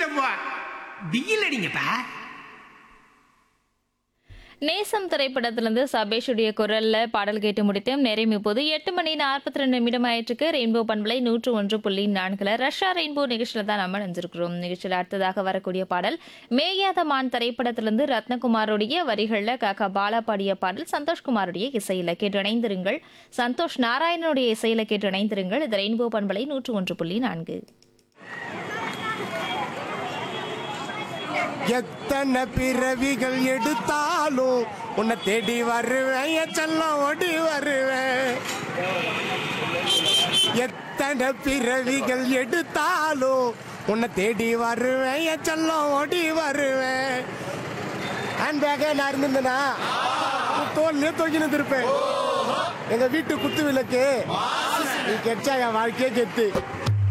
அடிச்சிட்டப்பா பிகில் அடிங்கப்பா நேசம் திரைப்படத்திலிருந்து சபேஷுடைய குரல்ல பாடல் கேட்டு முடித்தோம் நேரம் இப்போது எட்டு மணி நாற்பத்தி ரெண்டு நிமிடம் ஆயிற்றுக்கு ரெயின்போ பண்பலை நூற்று ஒன்று புள்ளி நான்குல ரஷ்யா ரெயின்போ நிகழ்ச்சியில தான் நம்ம நினைஞ்சிருக்கிறோம் நிகழ்ச்சியில் அடுத்ததாக வரக்கூடிய பாடல் மேயாத மான் திரைப்படத்திலிருந்து ரத்னகுமாருடைய வரிகள்ல காக்கா பாலா பாடிய பாடல் சந்தோஷ்குமாருடைய இசையில கேட்டு இணைந்திருங்கள் சந்தோஷ் நாராயணனுடைய இசையில கேட்டு இணைந்திருங்கள் இது ரெயின்போ பண்பலை நூற்று ஒன்று புள்ளி நான்கு எத்தனை பிறவிகள் எடுத்தாலும் உன்னை தேடி வருவேன் என் செல்லம் ஓடி வருவேன் எத்தனை பிறவிகள் எடுத்தாலும் உன்னை தேடி வருவேன் என் செல்லம் ஓடி வருவேன் ஹேண்ட் பேக்கே நான் இருந்திருந்தேனா தோல்லையே தொங்கினு இருப்பேன் எங்க வீட்டு குத்து விளக்கு நீ கெச்சா என் வாழ்க்கையே கெத்து